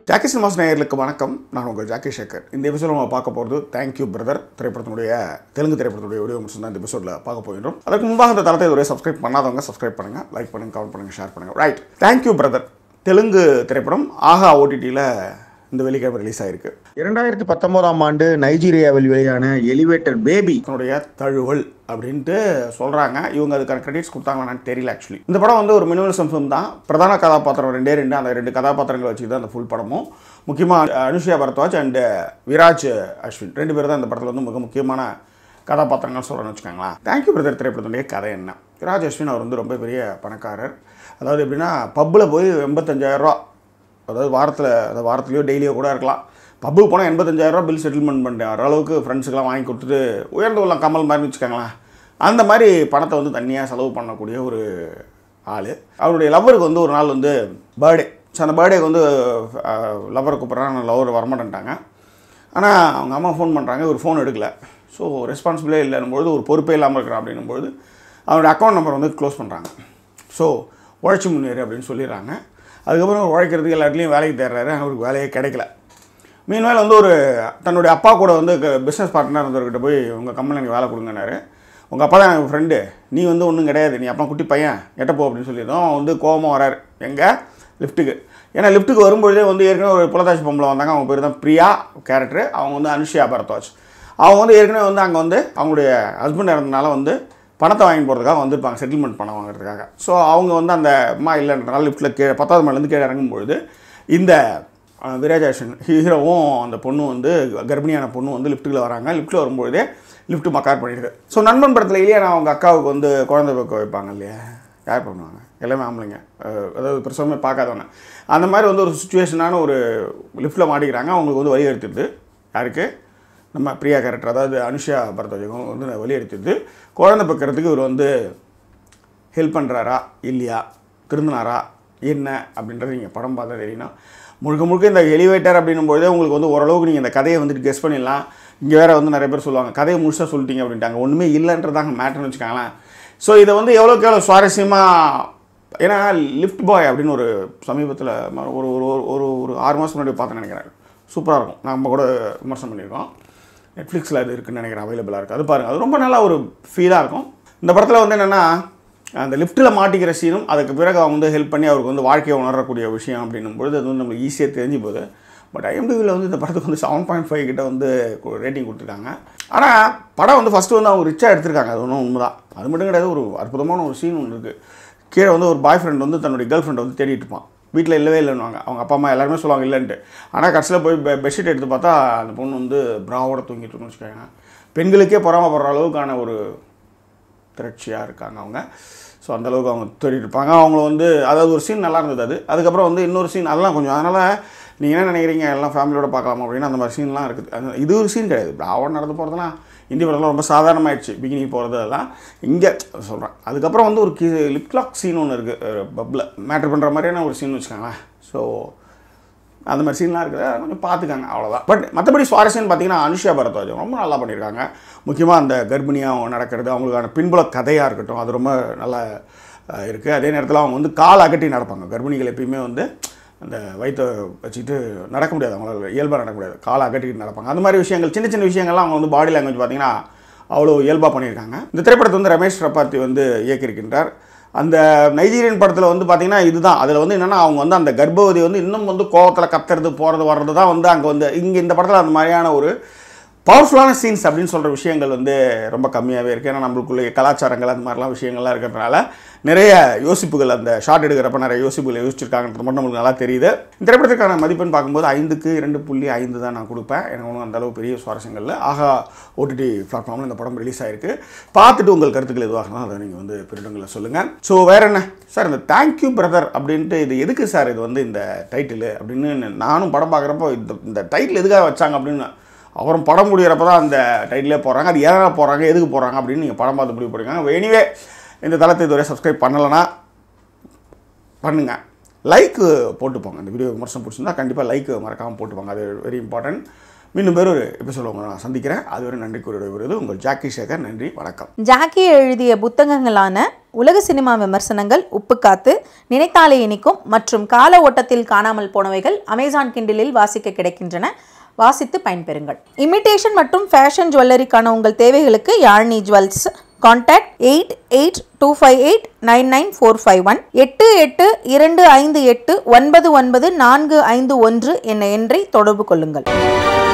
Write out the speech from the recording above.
Jackie cinemas நேயர்களுக்கு வணக்கம் நான் உங்கள் ஜாக்கி சேகர் இந்த எபிசோட நம்ம பார்க்க போகிறது தேங்க்யூ பிரதர் திரைப்படத்தினுடைய தெலுங்கு திரைப்படத்துடைய வீடியோ மட்டும் தான் இந்த எபிசோடில் பார்க்க போகின்றோம் அதுக்கு முன்பாக இந்த தளத்தை இதுவரை சப்ஸ்கிரைப் பண்ணாதவங்க சப்ஸ்கிரைப் பண்ணுங்கள் லைக் பண்ணுங்கள் கமெண்ட் பண்ணுங்கள் ஷேர் பண்ணுங்கள் ரைட் தேங்க்யூ பிரதர் தெலுங்கு திரைப்படம் ஆஹா ஓடிடியில் இந்த வெள்ளிக்கிழமை ரிலீஸ் ஆயிருக்கு இரண்டாயிரத்தி பத்தொன்பதாம் ஆண்டு நைஜீரியாவில் வெளியான எலிவேட்டர் பேபி தன்னுடைய தழுவல் அப்படின்ட்டு சொல்கிறாங்க இவங்க அதுக்கான கிரெடிட்ஸ் கொடுத்தாங்களான்னு தெரியல ஆக்சுவலி இந்த படம் வந்து ஒரு மினிமலிசம் ஃபிலிம் தான் பிரதான கதாபாத்திரம் ரெண்டே ரெண்டு அந்த ரெண்டு கதாபாத்திரங்களை வச்சு தான் அந்த ஃபுல் படமும் முக்கியமாக அனுஷியா பரத்வாஜ் அண்ட் விராஜ் அஸ்வின் ரெண்டு பேர் தான் இந்த படத்தில் வந்து மிக முக்கியமான கதாபாத்திரங்கள் சொல்கிறேன்னு வச்சுக்கோங்களேன் தேங்க்யூ பிரதர் திரைப்படத்துடைய கதை என்ன விராஜ் அஸ்வின் அவர் வந்து ரொம்ப பெரிய பணக்காரர் அதாவது எப்படின்னா பப்பில் போய் எண்பத்தஞ்சாயிரம் ரூபா அதாவது வாரத்தில் அந்த வாரத்துலையோ டெய்லியோ கூட இருக்கலாம் பப்புக்கு போனால் எண்பத்தஞ்சாயிரரூபா பில் செட்டில்மெண்ட் பண்ணிட்டேன் வர அளவுக்கு ஃப்ரெண்ட்ஸுக்கெல்லாம் வாங்கி கொடுத்துட்டு உயர்ந்து உள்ள கமல் மாதிரி வச்சுக்கோங்களேன் அந்த மாதிரி பணத்தை வந்து தனியாக செலவு பண்ணக்கூடிய ஒரு ஆள் அவருடைய லவ்வருக்கு வந்து ஒரு நாள் வந்து பர்த்டே ஸோ அந்த பர்த்டேக்கு வந்து லவ்வரை கூப்பிட்றாங்க லவர் வரமாட்டேன்ட்டாங்க ஆனால் அவங்க அம்மா ஃபோன் பண்ணுறாங்க ஒரு ஃபோன் எடுக்கல ஸோ ரெஸ்பான்சிபிளே இல்லைன்னும்பொழுது ஒரு பொறுப்பே இல்லாமல் இருக்கிறான் அப்படின்னும்பொழுது அவனுடைய அக்கௌண்ட் நம்பர் வந்து க்ளோஸ் பண்ணுறாங்க ஸோ உழைச்சி முன்னேறு அப்படின்னு சொல்லிடுறாங்க அதுக்கப்புறம் அவர் உழைக்கிறதுக்கு எல்லா இடத்துலையும் வேலைக்கு தேடுறாரு அவருக்கு வேலையே கிடைக்கல மீன்வேல் வந்து ஒரு தன்னுடைய அப்பா கூட வந்து பிஸ்னஸ் பார்ட்னர் இருந்தவர்கிட்ட போய் உங்கள் கம்பெனி எனக்கு வேலை கொடுங்கன்னாரு உங்கள் அப்பா தான் எனக்கு ஃப்ரெண்டு நீ வந்து ஒன்றும் கிடையாது நீ அப்பா குட்டி பையன் எட்ட போ அப்படின்னு சொல்லியிருந்தோம் அவன் வந்து கோபமாக வராரு எங்கே லிஃப்ட்டுக்கு ஏன்னா லிஃப்ட்டுக்கு வரும்பொழுதே வந்து ஏற்கனவே ஒரு புலதாசி பொம்பளை வந்தாங்க அவங்க பேர் தான் பிரியா கேரக்டர் அவங்க வந்து அனுஷியா பரத்வாஜ் அவங்க வந்து ஏற்கனவே வந்து அங்கே வந்து அவங்களுடைய ஹஸ்பண்ட் இறந்தனால வந்து பணத்தை வாங்கி போகிறதுக்காக வந்திருப்பாங்க செட்டில்மெண்ட் பணம் வாங்குறதுக்காக ஸோ அவங்க வந்து அந்த அம்மா இல்லைன்றனால லிஃப்ட்டில் கீழே பத்தாவது மேலேருந்து கீழே இறங்கும்பொழுது இந்த அஹ், விராஜாஷன் ஹீரோவும் அந்த பொண்ணு வந்து கர்ப்பிணியான பொண்ணு வந்து லிஃப்ட்டுக்குள்ள வராங்க லிஃப்ட்டில் வரும்பொழுதே லிஃப்ட் மக்கார் பண்ணிடுது ஸோ நண்பன் படத்தில் இல்லையா நான் அவங்க அக்காவுக்கு வந்து குழந்தை பக்க வைப்பாங்க இல்லையா யார் பண்ணுவாங்க எல்லாமே ஆம்பளைங்க அஹ், அதாவது பிரசவமே பார்க்காதவங்க அந்த மாதிரி வந்து ஒரு சுச்சுவேஷனான ஒரு லிஃப்ட்டில் மாட்டிக்கிறாங்க அவங்களுக்கு வந்து வழி எடுத்துடுது யாருக்கு நம்ம பிரியா கேரக்டர் அதாவது அனுஷா பரத்வாஜகம் வந்து வழி எடுத்துடுது குழந்தை பக்கிறதுக்கு இவர் வந்து ஹெல்ப் பண்ணுறாரா இல்லையா திருந்தினாரா என்ன அப்படின்றது நீங்கள் படம் பார்த்தா தெரியணும் முழுக்க முழுக்க இந்த எலிவேட்டர் அப்படின்னும்போதே உங்களுக்கு வந்து ஓரளவுக்கு நீங்கள் இந்த கதையை வந்துட்டு கெஸ் பண்ணிடலாம் இங்கே வேறு வந்து நிறைய பேர் சொல்லுவாங்க கதையை முழுசாக சொல்லிட்டீங்க அப்படின்ட்டாங்க ஒன்றுமே இல்லைன்றதாங்க மேட்டர்னு வச்சுக்கோங்களேன் ஸோ இதை வந்து எவ்வளோக்கு எவ்வளோ சுவாரஸ்யமாக ஏன்னா லிஃப்ட் பாய் அப்படின்னு ஒரு சமீபத்தில் ஒரு ஒரு ஒரு- ஒரு ஒரு ஆறு மாதம் முன்னாடி பார்த்தேன்னு நினைக்கிறேன் சூப்பராக இருக்கும் நம்ம கூட விமர்சனம் பண்ணியிருக்கோம் நெட்ஃப்ளிக்ஸில் அது இருக்குன்னு நினைக்கிறேன் அவைலபிளாக இருக்குது அது பாருங்கள் அது ரொம்ப நல்லா ஒரு ஃபீலாக இருக்கும் இந்த படத்தில் வந்து என்னென்னா அந்த லிஃப்ட்டில் மாட்டிக்கிற சீனும் அதுக்கு பிறகு அவங்க வந்து ஹெல்ப் பண்ணி அவருக்கு வந்து வாழ்க்கையை உணரக்கூடிய விஷயம் அப்படின்னும் பொழுது அது வந்து நம்மளுக்கு ஈஸியாக தெரிஞ்சு போகுது பட் ஐஎம்டிவியில் வந்து இந்த படத்துக்கு வந்து செவன் பாயிண்ட் ஃபைவ் கிட்ட வந்து ரேட்டிங் கொடுத்துருக்காங்க ஆனால் படம் வந்து ஃபஸ்ட்டு வந்து அவங்க ரிச்சாக எடுத்திருக்காங்க அது ஒன்றும் உண்மைதான் அது மட்டும் கிடையாது ஒரு அற்புதமான ஒரு சீன் ஒன்று இருக்குது கீழே வந்து ஒரு பாய் ஃப்ரெண்ட் வந்து தன்னுடைய கேர்ள் ஃப்ரெண்டை வந்து தேடிட்டு இருப்பான் வீட்டில் இல்லவே இல்லைன்னுவாங்க அவங்க அப்பா அம்மா எல்லாருமே சொல்லுவாங்க இல்லைன்ட்டு ஆனால் கடைசியில் போய் பெ பெட்ஷீட் எடுத்து பார்த்தா அந்த பொண்ணு வந்து ப்ராவோட தூங்கிட்டு இருக்குன்னு வச்சுக்கோங்க பெண்களுக்கே பொறாமப்படுற அளவுக்கான ஒரு திரட்சியாக இருக்காங்க அவங்க ஸோ அந்தளவுக்கு அவங்க தேடிட்டு இருப்பாங்க அவங்கள வந்து அதாவது ஒரு சீன் நல்லா இருந்தது அது அதுக்கப்புறம் வந்து இன்னொரு சீன் அதெல்லாம் கொஞ்சம் அதனால் நீங்கள் என்ன நினைக்கிறீங்க எல்லாம் ஃபேமிலியோட பார்க்கலாம் அப்படின்னு அந்த மாதிரி சீன்லாம் இருக்குது அது இது ஒரு சீன் கிடையாது ப்ராவோட நடந்து போகிறதுலாம் இந்தி படத்தில் ரொம்ப சாதாரணமாயிடுச்சு பிகினி போகிறது அதெல்லாம் இங்கே சொல்கிறேன் அதுக்கப்புறம் வந்து ஒரு கி லிப்லாக் சீன் ஒன்று இருக்குது பப்பில் மேட்ரு பண்ணுற மாதிரியான ஒரு சீன் வச்சுக்கோங்களேன் ஸோ அந்த மாதிரி சீன்லாம் இருக்குது அதை கொஞ்சம் பார்த்துக்காங்க அவ்வளோதான் பட் மற்றபடி சுவாரஸ்யம்னு பார்த்தீங்கன்னா அனுஷா பரத்வாஜ் ரொம்ப நல்லா பண்ணியிருக்காங்க முக்கியமாக அந்த கர்ப்பிணியாக நடக்கிறது அவங்களுக்கான பின்புல கதையாக இருக்கட்டும் அது ரொம்ப நல்லா இருக்குது அதே நேரத்தில் அவங்க வந்து கால் அகட்டி நடப்பாங்க கர்ப்பிணிகள் எப்பயுமே வந்து அந்த வயிற்றை வச்சுக்கிட்டு நடக்க முடியாது அவங்களால இயல்பாக நடக்க முடியாது காலை அகட்டிக்கிட்டு நடப்பாங்க அந்த மாதிரி விஷயங்கள் சின்ன சின்ன விஷயங்கள்லாம் அவங்க வந்து பாடி லாங்குவேஜ் பார்த்தீங்கன்னா அவ்வளோ இயல்பாக பண்ணியிருக்காங்க இந்த திரைப்படத்தை வந்து ரமேஷ் ரப்பாத்தி வந்து இயக்கியிருக்கின்றார் அந்த நைஜீரியன் படத்தில் வந்து பார்த்தீங்கன்னா இதுதான் அதில் வந்து என்னென்னா அவங்க வந்து அந்த கர்ப்பவதி வந்து இன்னும் வந்து கோவத்தில் கத்துறது போகிறது வர்றது தான் வந்து அங்கே வந்து இங்கே இந்த படத்தில் அந்த மாதிரியான ஒரு பவர்ஃபுல்லான சீன்ஸ் அப்படின்னு சொல்கிற விஷயங்கள் வந்து ரொம்ப கம்மியாகவே இருக்குது ஏன்னா நம்மளுக்குள்ள கலாச்சாரங்கள் அந்த மாதிரிலாம் விஷயங்கள்லாம் இருக்கிறதுனால நிறைய யோசிப்புகள் அந்த ஷார்ட் எடுக்கிறப்ப நிறைய யோசிப்புகள் யோசிச்சிருக்காங்கன்றது மட்டும் நம்மளுக்கு நல்லா தெரியுது இந்த திரைப்படத்துக்கான மதிப்பெண் பார்க்கும்போது ஐந்துக்கு இரண்டு புள்ளி ஐந்து தான் நான் கொடுப்பேன் எனக்கு ஒன்றும் அந்த அளவு பெரிய சுவாரஸ்யங்கள் இல்லை ஆகா ஓடிடி பிளாட்ஃபார்மில் இந்த படம் ரிலீஸ் ஆயிருக்கு பார்த்துட்டு உங்கள் கருத்துக்கள் எதுவாக இருந்தாலும் அதை நீங்கள் வந்து பிரிடங்களில் சொல்லுங்கள் ஸோ வேற என்ன சார் இந்த தேங்க்யூ பிரதர் அப்படின்ட்டு இது எதுக்கு சார் இது வந்து இந்த டைட்டில் அப்படின்னு நானும் படம் பார்க்குறப்போ இந்த இந்த டைட்டில் எதுக்காக வச்சாங்க அப்படின்னு அப்புறம் படம் முடிகிறப்ப தான் அந்த டைட்டிலே போடுறாங்க அது எதனால் போடுறாங்க எதுக்கு போடுறாங்க அப்படின்னு நீங்கள் படம் பார்த்து முடிவு பண்ணுங்க எனிவே இந்த தளத்தை இதுவரை சப்ஸ்கிரைப் பண்ணலைன்னா பண்ணுங்கள் லைக் போட்டு போங்க இந்த வீடியோ விமர்சனம் பிடிச்சிருந்தா கண்டிப்பாக லைக் மறக்காமல் போட்டு போங்க அது வெரி இம்பார்ட்டன்ட் மீண்டும் வேறொரு எபிசோட உங்களை நான் சந்திக்கிறேன் அதுவரை நன்றி கூறி விடுவது உங்கள் ஜாக்கி சேகர் நன்றி வணக்கம் ஜாக்கி எழுதிய புத்தகங்களான உலக சினிமா விமர்சனங்கள் உப்புக்காத்து நினைத்தாலே இனிக்கும் மற்றும் கால ஓட்டத்தில் காணாமல் போனவைகள் அமேசான் கிண்டிலில் வாசிக்க கிடைக்கின்றன வாசித்து பயன்பெறுங்கள் இமிட்டேஷன் மற்றும் ஃபேஷன் ஜுவல்லரிக்கான உங்கள் தேவைகளுக்கு Yazhni jewels contact eight eight two five eight nine nine four five one எட்டு எட்டு இரண்டு ஐந்து எட்டு ஒன்பது ஒன்பது நான்கு ஐந்து ஒன்று என்ற எண்ணை தொடர்பு கொள்ளுங்கள்